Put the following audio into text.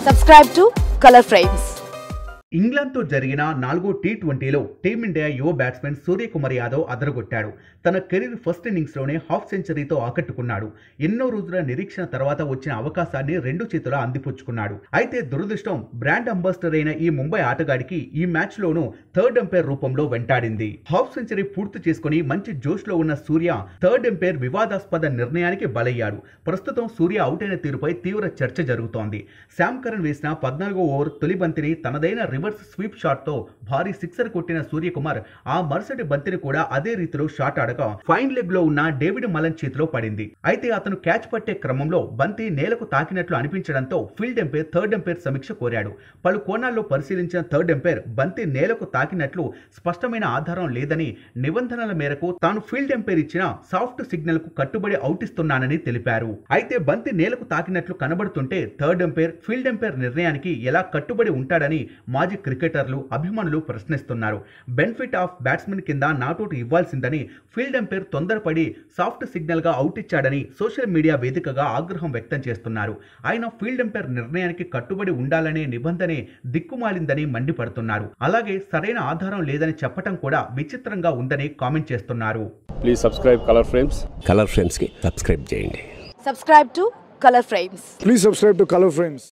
Subscribe to Color Frames. ఇంగ్లాండ్తో జరిగిన నాలుగో tea ట్వంటీలో టీమిండియా యువ బ్యాట్స్మెన్ సూర్యకుమార్ యాదవ్ అదరగొట్టాడు తన కెరీర్ ఫస్ట్ ఇన్నింగ్స్లోనే హాఫ్ సెంచరీతో ఆకట్టుకున్నాడు ఎన్నో రోజుల నిరీక్షణ తర్వాత వచ్చిన అవకాశాన్ని రెండు చేతులా అందిపుచ్చుకున్నాడు అయితే దురదృష్టం బ్రాండ్ అంబాసిడర్ అయిన ఈ ముంబై ఆటగాడికి ఈ మ్యాచ్లోనూ థర్డ్ ఎంపైర్ రూపంలో వెంటాడింది హాఫ్ సెంచరీ పూర్తి చేసుకుని మంచి జోష్లో ఉన్న సూర్య థర్డ్ ఎంపైర్ వివాదాస్పద నిర్ణయానికి బలయ్యాడు ప్రస్తుతం సూర్య అవుట్ అయిన తీరుపై తీవ్ర చర్చ జరుగుతోంది శామ్ కరణ్ వేసిన పద్నాలుగో ఓవర్ తొలి బంతిని తనదైన రివర్స్ స్వీప్ షాట్ తో భారీ సిక్సర్ కొట్టిన సూర్యకుమార్ ఆ మరుసటి బంతిని కూడా అదే రీతిలో షాట్ ఆడగా ఫైన్ లెగ్ లో ఉన్న డేవిడ్ మలన్ చేతిలో పడింది అయితే అతను క్యాచ్ పట్టే క్రమంలో బంతి నేలకు తాకినట్లు అనిపించడంతో ఫీల్డ్ ఎంపైర్ థర్డ్ ఎంపైర్ సమీక్ష కోరాడు పలు కోణాల్లో పరిశీలించిన థర్డ్ ఎంపైర్ బంతి నేలకు తాకినట్లు స్పష్టమైన ఆధారం లేదని నిబంధనల మేరకు తాను ఫీల్డ్ ఎంపైర్ ఇచ్చిన సాఫ్ట్ సిగ్నల్ కు కట్టుబడి అవుట్ ఇస్తున్నానని తెలిపారు అయితే బంతి నేలకు తాకినట్లు కనబడుతుంటే థర్డ్ ఎంపైర్ ఫీల్డ్ ఎంపైర్ నిర్ణయానికి ఎలా కట్టుబడి ఉంటాడని మాజీ క్రికెటర్లు అభిమానులు ప్రశ్నిస్తున్నారు బెనిఫిట్ ఆఫ్ బ్యాట్స్మెన్ కింద నాటౌట్ ఇవ్వాల్సిందని ఫీల్డ్ ఎంపైర్ తొందరపడి సాఫ్ట్ సిగ్నల్ గా అవుట్ ఇచ్చాడని సోషల్ మీడియా వేదికగా ఆగ్రహం వ్యక్తం చేస్తున్నారు ఆయన ఫీల్డ్ ఎంపైర్ నిర్ణయానికి కట్టుబడి ఉండాలనే నిబంధనే దిక్కుమాలిందని మండిపడుతున్నారు అలాగే సరైన ఆధారం లేదని చెప్పటం కూడా విచిత్రంగా ఉందని కామెంట్ చేస్తున్నారు please subscribe colour frames colour ఫ్రేమ్స్కి సబ్స్క్రైబ్ చేయండి Subscribe to Color Frames. Please subscribe to Color Frames.